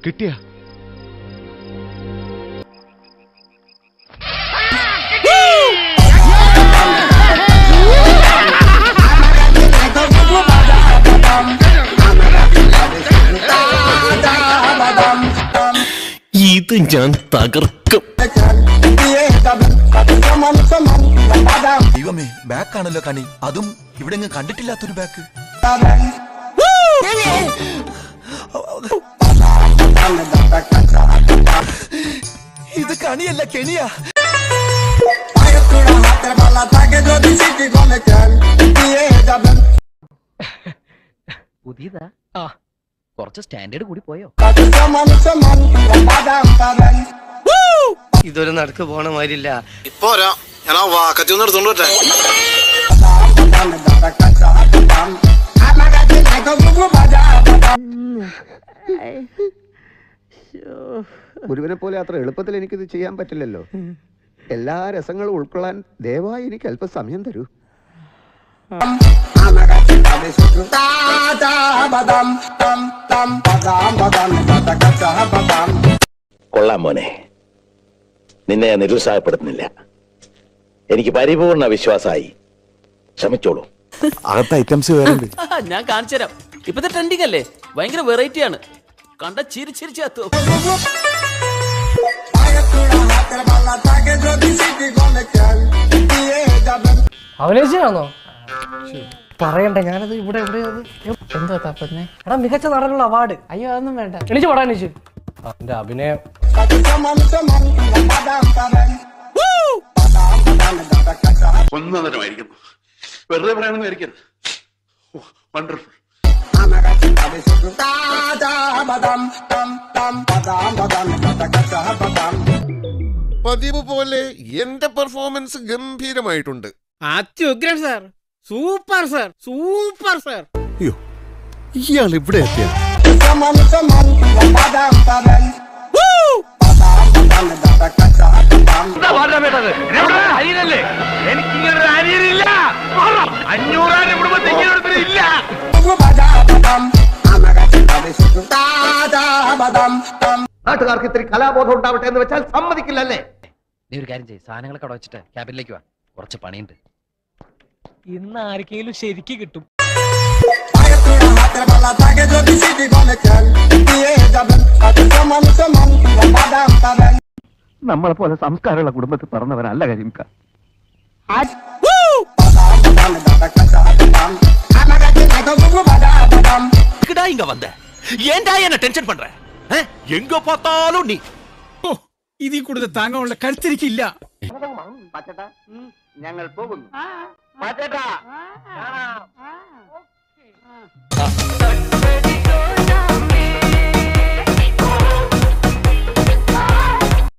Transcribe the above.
കിട്ടിയ ഇത് ഞാൻ തകർക്കും ദൈവമേ ബാക്ക് ആണല്ലോ കണി അതും ഇവിടെ അങ്ങ് കണ്ടിട്ടില്ലാത്തൊരു ബാക്ക് ഇത് കണിയല്ല കെണിയാ പുതിയതാ ആ കുറച്ച് സ്റ്റാൻഡേർഡ് കൂടി പോയോ ഇതൊരു നടക്ക് പോണ മാതിരില്ല പോരാ ഞാൻ ആ വാക്കത്തി ഒന്ന് എടുത്തോണ്ട് വരട്ടെ ഗുരുവിനെ പോലെ അത്ര എളുപ്പത്തിൽ എനിക്കിത് ചെയ്യാൻ പറ്റില്ലല്ലോ എല്ലാ രസങ്ങളും ഉൾക്കൊള്ളാൻ ദയവായി എനിക്ക് അല്പം സമയം തരൂ കൊള്ളാം മോനെ നിന്നെ ഞാൻ നിരുത്സാഹപ്പെടുത്തുന്നില്ല എനിക്ക് പരിപൂർണ വിശ്വാസമായി ശ്രമിച്ചോളൂ അകത്ത് ഐറ്റംസ് വേറെ ഞാൻ കാണിച്ചുതരാം ഇപ്പത്തെ ട്രെൻഡിങ് അല്ലേ ഭയങ്കര വെറൈറ്റി ആണ് കണ്ട ചിരി ചിരിച്ചു എത്തും അഭിനയിച്ചാണോ പറയണ്ട ഞാനത് ഇവിടെ ഇവിടെ എന്താ തപ്പന്നെ എടാ മികച്ച നടനുള്ള അവാർഡ് അയ്യോ അതൊന്നും വേണ്ട എണീച്ച് പടാ എണീച്ച് എന്റെ അഭിനയം ഒന്നരമായിരിക്കുന്നു വെറുതെ പറയണമെന്ന് വിചാരിക്കരുത് വണ്ടർഫുൾ പതിവ് പോലെ എന്റെ പെർഫോമൻസ് ഗംഭീരമായിട്ടുണ്ട് അത്യുഗ്രൻ sir super sir super sir അയ്യോ ഇയാൾ ഇവിടെ എത്തിയ നാട്ടുകാർക്ക് ഇത്തിരി കലാബോധം ഉണ്ടാവട്ടെ എന്ന് വെച്ചാൽ സമ്മതിക്കില്ലല്ലേ നീ ഒരു കാര്യം ചെയ്യ് സാധനങ്ങളൊക്കെ അവിടെ വെച്ചിട്ട് ക്യാബിനിലേക്ക് വാ കുറച്ച് പണിയുണ്ട് ഇന്ന് ആർക്കെങ്കിലും ശരിക്ക് കിട്ടും നമ്മളെ പോലെ സംസ്കാരമുള്ള കുടുംബത്തിൽ പറഞ്ഞവനല്ല കരിമിക്ക இங்க வந்த ஏன்டா என்ன டென்ஷன் பண்ற ஆ? எங்க பார்த்தாலும் நீ ഇതിൽ കൂടുതൽ താങ്ങാനുള്ള കരുത്തിരിക്കില്ല ഞങ്ങൾ പോകുന്നു